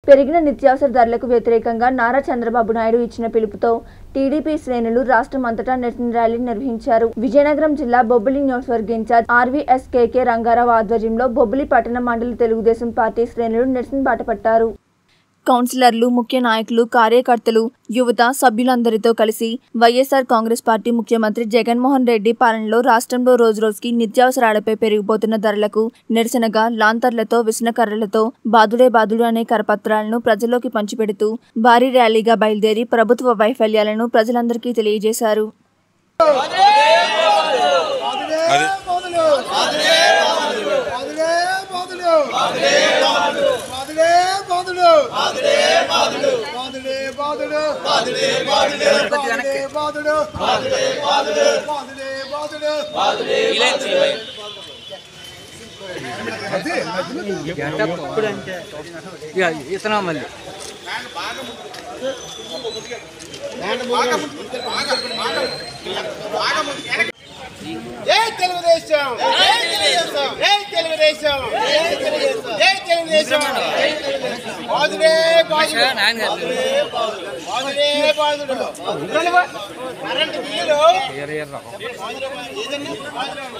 పెరిగిన నిత్యావసర ధరలకు వ్యతిరేకంగా నారా చంద్రబాబు నాయుడు ఇచ్చిన పిలుపుతో టీడీపీ శ్రేణులు రాష్ట్రం అంతటా నిరసన ర్యాలీ నిర్వహించారు విజయనగరం జిల్లా బొబ్బిలి నియోజకవర్గ ఇన్ఛార్జ్ ఆర్వీఎస్కేకే రంగారావు ఆధ్వర్యంలో బొబ్బిలి పట్టణ మండలి తెలుగుదేశం పార్టీ శ్రేణులు నిరసన బాటపట్టారు కౌన్సిలర్లు ముఖ్య నాయకులు కార్యకర్తలు యువత సభ్యులందరితో కలిసి వైఎస్ఆర్ కాంగ్రెస్ పార్టీ ముఖ్యమంత్రి జగన్మోహన్ రెడ్డి పాలనలో రాష్ట్రంలో రోజురోజుకి నిత్యావసరాలపై పెరిగిపోతున్న ధరలకు నిరసనగా లాంతర్లతో విసనకర్రలతో బాదుడే బాదుడు అనే కరపత్రాలను ప్రజల్లోకి పంచిపెడుతూ భారీ ర్యాలీగా బయలుదేరి ప్రభుత్వ వైఫల్యాలను ప్రజలందరికీ తెలియజేశారు అది మొదలు మొదలే మొదలు మొదలే మొదలు మొదలే మొదలు మొదలే మొదలు మొదలే మొదలు మొదలే మొదలు మొదలే మొదలు మొదలే మొదలు ఇక ఇతనా మళ్ళీ జై తెలుగుదేశం జై తెలుగుదేశం జై తెలుగుదేశం జై తెలుగుదేశం జై తెలుగుదేశం బాదుడే బాదుడు బాదుడే బాదుడు కరెంట్ బిల్లులు ఎర్ర ఎర్ర ఏదన్నా